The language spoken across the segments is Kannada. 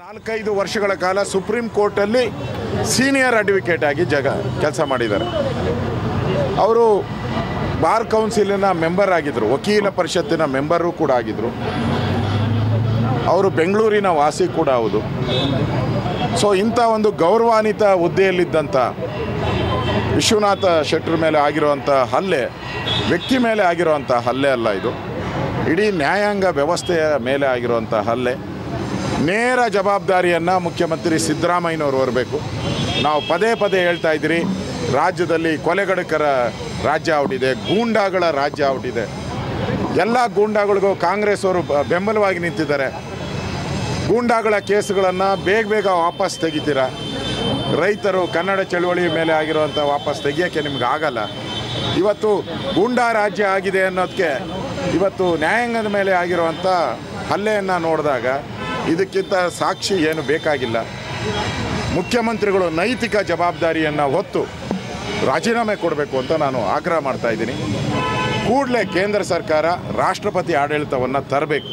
ನಾಲ್ಕೈದು ವರ್ಷಗಳ ಕಾಲ ಸುಪ್ರೀಂ ಕೋರ್ಟಲ್ಲಿ ಸೀನಿಯರ್ ಅಡ್ವೊಕೇಟ್ ಆಗಿ ಜಗ ಕೆಲಸ ಮಾಡಿದ್ದಾರೆ ಅವರು ಬಾರ್ ಕೌನ್ಸಿಲಿನ ಮೆಂಬರ್ ಆಗಿದ್ದರು ವಕೀಲ ಪರಿಷತ್ತಿನ ಮೆಂಬರು ಕೂಡ ಆಗಿದ್ದರು ಅವರು ಬೆಂಗಳೂರಿನ ವಾಸಿ ಕೂಡ ಹೌದು ಸೊ ಇಂಥ ಒಂದು ಗೌರವಾನ್ವಿತ ಹುದ್ದೆಯಲ್ಲಿದ್ದಂಥ ವಿಶ್ವನಾಥ ಶೆಟ್ಟರ್ ಮೇಲೆ ಆಗಿರುವಂಥ ಹಲ್ಲೆ ವ್ಯಕ್ತಿ ಮೇಲೆ ಆಗಿರುವಂಥ ಹಲ್ಲೆ ಅಲ್ಲ ಇದು ಇಡೀ ನ್ಯಾಯಾಂಗ ವ್ಯವಸ್ಥೆಯ ಮೇಲೆ ಆಗಿರುವಂಥ ಹಲ್ಲೆ ನೇರ ಜವಾಬ್ದಾರಿಯನ್ನು ಮುಖ್ಯಮಂತ್ರಿ ಸಿದ್ದರಾಮಯ್ಯನವರು ಹೊರಬೇಕು ನಾವು ಪದೇ ಪದೇ ಹೇಳ್ತಾ ಇದ್ದೀರಿ ರಾಜ್ಯದಲ್ಲಿ ಕೊಲೆಗಡಕರ ರಾಜ್ಯ ಔಟಿದೆ ಗೂಂಡಾಗಳ ರಾಜ್ಯ ಔಟಿದೆ ಎಲ್ಲ ಗೂಂಡಾಗಳಿಗೂ ಕಾಂಗ್ರೆಸ್ ಅವರು ಬ- ಬೆಂಬಲವಾಗಿ ನಿಂತಿದ್ದಾರೆ ಗೂಂಡಾಗಳ ಕೇಸುಗಳನ್ನು ಬೇಗ ಬೇಗ ವಾಪಸ್ ತೆಗಿತೀರಾ ರೈತರು ಕನ್ನಡ ಚಳವಳಿ ಮೇಲೆ ಆಗಿರುವಂಥ ವಾಪಸ್ ತೆಗಿಯೋಕ್ಕೆ ನಿಮ್ಗೆ ಆಗಲ್ಲ ಇವತ್ತು ಗೂಂಡಾ ರಾಜ್ಯ ಆಗಿದೆ ಅನ್ನೋದಕ್ಕೆ ಇವತ್ತು ನ್ಯಾಯಾಂಗದ ಮೇಲೆ ಆಗಿರುವಂಥ ಹಲ್ಲೆಯನ್ನು ನೋಡಿದಾಗ ಇದಕ್ಕಿಂತ ಸಾಕ್ಷಿ ಏನು ಬೇಕಾಗಿಲ್ಲ ಮುಖ್ಯಮಂತ್ರಿಗಳು ನೈತಿಕ ಜವಾಬ್ದಾರಿಯನ್ನು ಹೊತ್ತು ರಾಜೀನಾಮೆ ಕೊಡಬೇಕು ಅಂತ ನಾನು ಆಗ್ರಹ ಮಾಡ್ತಾ ಇದ್ದೀನಿ ಕೂಡಲೇ ಕೇಂದ್ರ ಸರ್ಕಾರ ರಾಷ್ಟ್ರಪತಿ ಆಡಳಿತವನ್ನು ತರಬೇಕು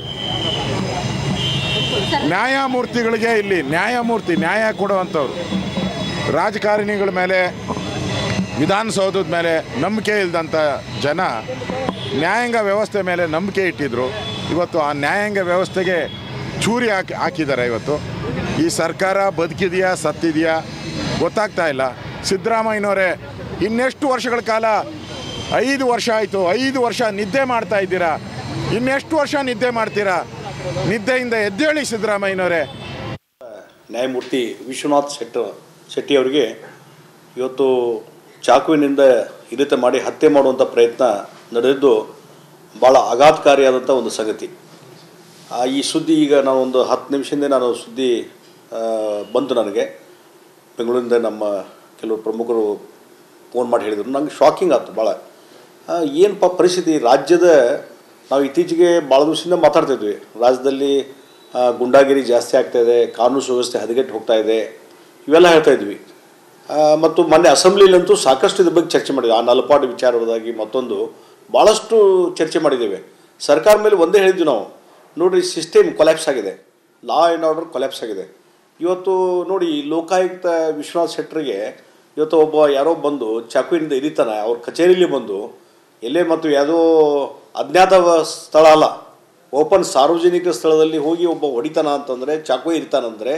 ನ್ಯಾಯಮೂರ್ತಿಗಳಿಗೆ ಇಲ್ಲಿ ನ್ಯಾಯಮೂರ್ತಿ ನ್ಯಾಯ ಕೊಡುವಂಥವ್ರು ರಾಜಕಾರಣಿಗಳ ಮೇಲೆ ವಿಧಾನಸೌಧದ ಮೇಲೆ ನಂಬಿಕೆ ಇಲ್ಲದಂಥ ಜನ ನ್ಯಾಯಾಂಗ ವ್ಯವಸ್ಥೆ ಮೇಲೆ ನಂಬಿಕೆ ಇಟ್ಟಿದ್ರು ಇವತ್ತು ಆ ನ್ಯಾಯಾಂಗ ವ್ಯವಸ್ಥೆಗೆ ಚೂರಿ ಹಾಕಿ ಹಾಕಿದ್ದಾರೆ ಇವತ್ತು ಈ ಸರ್ಕಾರ ಬದುಕಿದೆಯಾ ಸತ್ತಿದೆಯಾ ಗೊತ್ತಾಗ್ತಾ ಇಲ್ಲ ಸಿದ್ದರಾಮಯ್ಯನವರೇ ಇನ್ನೆಷ್ಟು ವರ್ಷಗಳ ಕಾಲ ಐದು ವರ್ಷ ಆಯಿತು ಐದು ವರ್ಷ ನಿದ್ದೆ ಮಾಡ್ತಾ ಇದ್ದೀರಾ ಇನ್ನೆಷ್ಟು ವರ್ಷ ನಿದ್ದೆ ಮಾಡ್ತೀರಾ ನಿದ್ದೆಯಿಂದ ಎದ್ದೇಳಿ ಸಿದ್ದರಾಮಯ್ಯನವರೇ ನ್ಯಾಯಮೂರ್ತಿ ವಿಶ್ವನಾಥ್ ಶೆಟ್ಟ ಶೆಟ್ಟಿ ಅವರಿಗೆ ಇವತ್ತು ಚಾಕುವಿನಿಂದ ಇರಿತ ಮಾಡಿ ಹತ್ಯೆ ಮಾಡುವಂಥ ಪ್ರಯತ್ನ ನಡೆದಿದ್ದು ಭಾಳ ಆಘಾತಕಾರಿಯಾದಂಥ ಒಂದು ಸಂಗತಿ ಆ, ಈ ಸುದ್ದಿ ಈಗ ನಾನು ಒಂದು ಹತ್ತು ನಿಮಿಷದಿಂದ ನಾನು ಸುದ್ದಿ ಆ, ಬಂತು ನನಗೆ ಬೆಂಗಳೂರಿಂದ ನಮ್ಮ ಕೆಲವು ಪ್ರಮುಖರು ಫೋನ್ ಮಾಡಿ ಹೇಳಿದರು ನಂಗೆ ಶಾಕಿಂಗ್ ಆಯ್ತು ಭಾಳ ಏನಪ್ಪ ಪರಿಸ್ಥಿತಿ ರಾಜ್ಯದ ನಾವು ಇತ್ತೀಚೆಗೆ ಭಾಳ ದಿವಸದಿಂದ ಮಾತಾಡ್ತಿದ್ವಿ ರಾಜ್ಯದಲ್ಲಿ ಆ, ಗುಂಡಾಗಿರಿ ಜಾಸ್ತಿ ಆಗ್ತಾ ಇದೆ ಕಾನೂನು ಸುವ್ಯವಸ್ಥೆ ಹದಗೆಟ್ಟು ಹೋಗ್ತಾ ಇದೆ ಇವೆಲ್ಲ ಹೇಳ್ತಾ ಇದ್ವಿ ಆ, ಮತ್ತು ಮೊನ್ನೆ ಅಸೆಂಬ್ಲಿಲಂತೂ ಸಾಕಷ್ಟು ಇದ್ರ ಬಗ್ಗೆ ಚರ್ಚೆ ಮಾಡಿದ್ವಿ ಆ ನಲಪಾಡು ವಿಚಾರವಾಗಿ ಮತ್ತೊಂದು ಭಾಳಷ್ಟು ಚರ್ಚೆ ಮಾಡಿದ್ದೇವೆ ಸರ್ಕಾರ ಮೇಲೆ ಒಂದೇ ಹೇಳಿದ್ವಿ ನಾವು ನೋಡಿರಿ ಸಿಸ್ಟಮ್ ಕೊಲ್ಯಾಪ್ಸ್ ಆಗಿದೆ ಲಾ ಆ್ಯಂಡ್ ಆರ್ಡರ್ ಕೊಲ್ಯಾಪ್ಸ್ ಆಗಿದೆ ಇವತ್ತು ನೋಡಿ ಲೋಕಾಯುಕ್ತ ವಿಶ್ವನಾಥ್ ಶೆಟ್ಟರಿಗೆ ಇವತ್ತು ಒಬ್ಬ ಯಾರೋ ಬಂದು ಚಾಕುವಿನಿಂದ ಇರಿತಾನೆ ಅವ್ರ ಕಚೇರಿಲಿ ಬಂದು ಎಲ್ಲೇ ಮತ್ತು ಯಾವುದೋ ಅಜ್ಞಾತ ವ- ಸ್ಥಳ ಅಲ್ಲ ಓಪನ್ ಸಾರ್ವಜನಿಕ ಸ್ಥಳದಲ್ಲಿ ಹೋಗಿ ಒಬ್ಬ ಹೊಡಿತಾನ ಅಂತಂದರೆ ಚಾಕು ಇರ್ತಾನಂದರೆ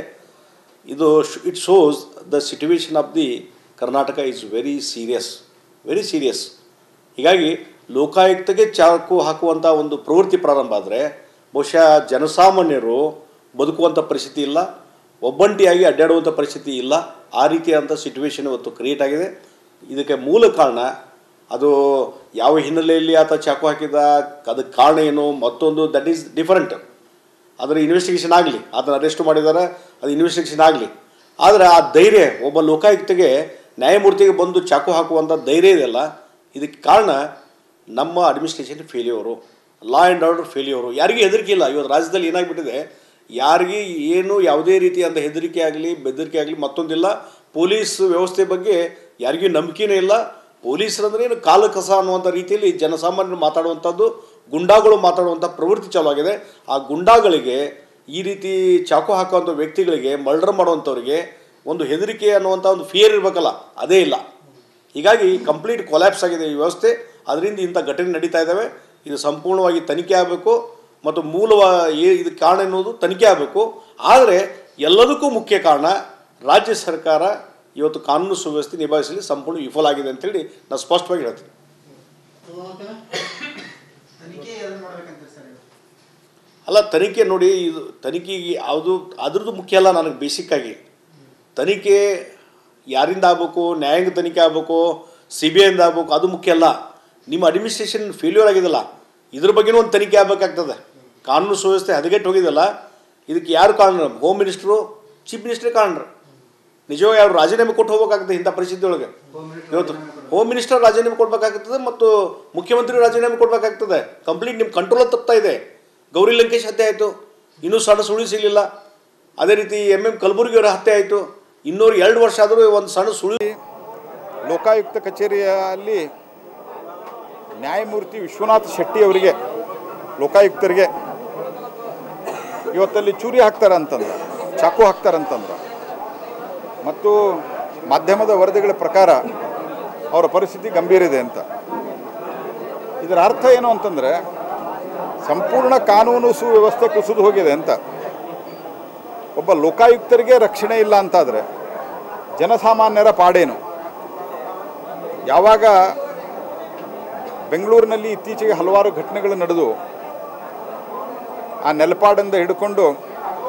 ಇದು it shows the situation of the Karnataka is very serious very serious ಹೀಗಾಗಿ ಲೋಕಾಯುಕ್ತಗೆ ಚಾಕು ಹಾಕುವಂಥ ಒಂದು ಪ್ರವೃತ್ತಿ ಪ್ರಾರಂಭ ಆದರೆ ಬಹುಶಃ ಜನಸಾಮಾನ್ಯರು ಬದುಕುವಂಥ ಪರಿಸ್ಥಿತಿ ಇಲ್ಲ ಒಬ್ಬಂಟಿಯಾಗಿ ಅಡ್ಡಾಡುವಂಥ ಪರಿಸ್ಥಿತಿ ಇಲ್ಲ ಆ ರೀತಿಯಾದಂಥ ಸಿಚುವೇಶನ್ ಇವತ್ತು ಕ್ರಿಯೇಟ್ ಆಗಿದೆ ಇದಕ್ಕೆ ಮೂಲ ಕಾರಣ ಅದು ಯಾವ ಹಿನ್ನೆಲೆಯಲ್ಲಿ ಆತ ಚಾಕು ಹಾಕಿದ ಅದಕ್ಕೆ ಕಾರಣ ಏನು ಮತ್ತೊಂದು ದಟ್ ಈಸ್ ಡಿಫರೆಂಟ್ ಅದರ ಇನ್ವೆಸ್ಟಿಗೇಷನ್ ಆಗಲಿ ಅದನ್ನು ಅರೆಸ್ಟ್ ಮಾಡಿದ್ದಾರೆ ಅದು ಇನ್ವೆಸ್ಟಿಗೇಷನ್ ಆಗಲಿ ಆದರೆ ಆ ಧೈರ್ಯ ಒಬ್ಬ ಲೋಕಾಯುಕ್ತಗೆ ನ್ಯಾಯಮೂರ್ತಿಗೆ ಬಂದು ಚಾಕು ಹಾಕುವಂಥ ಧೈರ್ಯ ಇದೆಯಲ್ಲ ಇದಕ್ಕೆ ಕಾರಣ ನಮ್ಮ administration failure law and order failure ಯಾರಿಗೂ ಹೆದರಿಕೆ ಇಲ್ಲ ಇವತ್ತು ರಾಜ್ಯದಲ್ಲಿ ಏನಾಗ್ಬಿಟ್ಟಿದೆ ಯಾರಿಗೆ ಏನು ಯಾವುದೇ ರೀತಿಯಾದ ಹೆದರಿಕೆ ಆಗಲಿ ಬೆದರಿಕೆ ಆಗಲಿ ಮತ್ತೊಂದಿಲ್ಲ ಪೊಲೀಸ್ ವ್ಯವಸ್ಥೆ ಬಗ್ಗೆ ಯಾರಿಗೂ ನಂಬಿಕೆನೇ ಇಲ್ಲ ಪೊಲೀಸರಂದ್ರೆ ಏನು ಕಾಲು ಕಸ ಅನ್ನುವಂಥ ರೀತಿಯಲ್ಲಿ ಜನಸಾಮಾನ್ಯರು ಮಾತಾಡುವಂಥದ್ದು ಗುಂಡಾಗಳು ಮಾತಾಡುವಂಥ ಪ್ರವೃತ್ತಿ ಚಾಲೂ ಆಗಿದೆ ಆ ಗುಂಡಾಗಳಿಗೆ ಈ ರೀತಿ ಚಾಕು ಹಾಕುವಂಥ ವ್ಯಕ್ತಿಗಳಿಗೆ ಮರ್ಡರ್ ಮಾಡುವಂಥವ್ರಿಗೆ ಒಂದು ಹೆದರಿಕೆ ಅನ್ನುವಂಥ ಒಂದು ಫಿಯರ್ ಇರಬೇಕಲ್ಲ ಅದೇ ಇಲ್ಲ ಹೀಗಾಗಿ ಕಂಪ್ಲೀಟ್ ಕೊಲ್ಯಾಪ್ಸ್ ಆಗಿದೆ ಈ ವ್ಯವಸ್ಥೆ ಅದರಿಂದ ಇಂಥ ಘಟನೆ ನಡೀತಾ ಇದ್ದಾವೆ ಇದು ಸಂಪೂರ್ಣವಾಗಿ ತನಿಖೆ ಆಗಬೇಕು ಮತ್ತು ಮೂಲವ ಏ ಇದಕ್ಕೆ ಕಾರಣ ಎನ್ನುವುದು ತನಿಖೆ ಆಗಬೇಕು ಆದರೆ ಎಲ್ಲದಕ್ಕೂ ಮುಖ್ಯ ಕಾರಣ ರಾಜ್ಯ ಸರ್ಕಾರ ಇವತ್ತು ಕಾನೂನು ಸುವ್ಯವಸ್ಥೆ ನಿಭಾಯಿಸಲಿ ಸಂಪೂರ್ಣ ವಿಫಲ ಆಗಿದೆ ಅಂತೇಳಿ ನಾನು ಸ್ಪಷ್ಟವಾಗಿ ಹೇಳ್ತೀನಿ ತನಿಖೆ ಯಾರು ಮಾಡ್ಬೇಕಂತೀರಿ ಸರ್ ಇದು? ಅಲ್ಲ ತನಿಖೆ ನೋಡಿ ಇದು ತನಿಖೆಗೆ ಯಾವುದು ಅದ್ರದ್ದು ಮುಖ್ಯ ಅಲ್ಲ ನನಗೆ ಬೇಸಿಕ್ಕಾಗಿ ತನಿಖೆ ಯಾರಿಂದ ಆಗಬೇಕು ನ್ಯಾಯಾಂಗ ತನಿಖೆ ಆಗಬೇಕು ಸಿ ಬಿ ಐಯಿಂದ ಆಗಬೇಕು ಅದು ಮುಖ್ಯ ಅಲ್ಲ ನಿಮ್ಮ ಅಡ್ಮಿನಿಸ್ಟ್ರೇಷನ್ ಫೇಲ್ಯೂರ್ ಆಗಿದೆಲ್ಲ ಇದ್ರ ಬಗ್ಗೆನೂ ಒಂದು ತನಿಖೆ ಆಗಬೇಕಾಗ್ತದೆ ಕಾನೂನು ಸುವ್ಯವಸ್ಥೆ ಹದಗೆಟ್ಟು ಹೋಗಿದೆಲ್ಲ ಇದಕ್ಕೆ ಯಾರು ಕಾರಣ ಹೋಮ್ ಮಿನಿಸ್ಟ್ರು ಚೀಫ್ ಮಿನಿಸ್ಟ್ರೇ ಕಾರಣರು ನಿಜವಾಗಿ ಅವ್ರು ರಾಜೀನಾಮೆ ಕೊಟ್ಟು ಹೋಗ್ಬೇಕಾಗ್ತದೆ ಇಂಥ ಪರಿಸ್ಥಿತಿ ಒಳಗೆ ಇವತ್ತು ಹೋಮ್ ಮಿನಿಸ್ಟರ್ ರಾಜೀನಾಮೆ ಕೊಡಬೇಕಾಗ್ತದೆ ಮತ್ತು ಮುಖ್ಯಮಂತ್ರಿ ರಾಜೀನಾಮೆ ಕೊಡಬೇಕಾಗ್ತದೆ ಕಂಪ್ಲೀಟ್ ನಿಮ್ಮ ಕಂಟ್ರೋಲ್ ತಪ್ತಾ ಇದೆ ಗೌರಿ ಲಂಕೇಶ್ ಹತ್ಯೆ ಆಯಿತು ಇನ್ನೂ ಸಣ್ಣ ಸುಳಿ ಸಿಗಲಿಲ್ಲ ಅದೇ ರೀತಿ ಎಮ್ ಎಮ್ ಕಲಬುರ್ಗಿ ಅವರ ಹತ್ಯೆ ಆಯಿತು ಇನ್ನೂರು ಎರಡು ವರ್ಷ ಆದರೂ ಒಂದು ಸಣ್ಣ ಸುಳಿ ಲೋಕಾಯುಕ್ತ ಕಚೇರಿಯಲ್ಲಿ ನ್ಯಾಯಮೂರ್ತಿ ವಿಶ್ವನಾಥ್ ಶೆಟ್ಟಿ ಅವರಿಗೆ ಲೋಕಾಯುಕ್ತರಿಗೆ ಇವತ್ತಲ್ಲಿ ಚೂರಿ ಹಾಕ್ತಾರೆ ಅಂತಂದ್ರೆ ಚಾಕು ಹಾಕ್ತಾರಂತಂದ್ರೆ ಮತ್ತು ಮಾಧ್ಯಮದ ವರದಿಗಳ ಪ್ರಕಾರ ಅವರ ಪರಿಸ್ಥಿತಿ ಗಂಭೀರ ಇದೆ ಅಂತ ಇದರ ಅರ್ಥ ಏನು ಅಂತಂದರೆ ಸಂಪೂರ್ಣ ಕಾನೂನು ಸುವ್ಯವಸ್ಥೆ ಕುಸಿದು ಹೋಗಿದೆ ಅಂತ ಒಬ್ಬ ಲೋಕಾಯುಕ್ತರಿಗೆ ರಕ್ಷಣೆ ಇಲ್ಲ ಅಂತಾದರೆ ಜನಸಾಮಾನ್ಯರ ಪಾಡೇನು ಯಾವಾಗ ಬೆಂಗಳೂರಿನಲ್ಲಿ ಇತ್ತೀಚೆಗೆ ಹಲವಾರು ಘಟನೆಗಳು ನಡೆದು ಆ ನೆಲಪಾಡಿಂದ ಹಿಡ್ಕೊಂಡು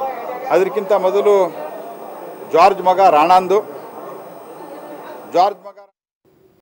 ಅದಕ್ಕಿಂತ ಮೊದಲು ಜಾರ್ಜ್ ಮಗ ರಾಣಾಂದು ಜಾರ್ಜ್ ಮಗ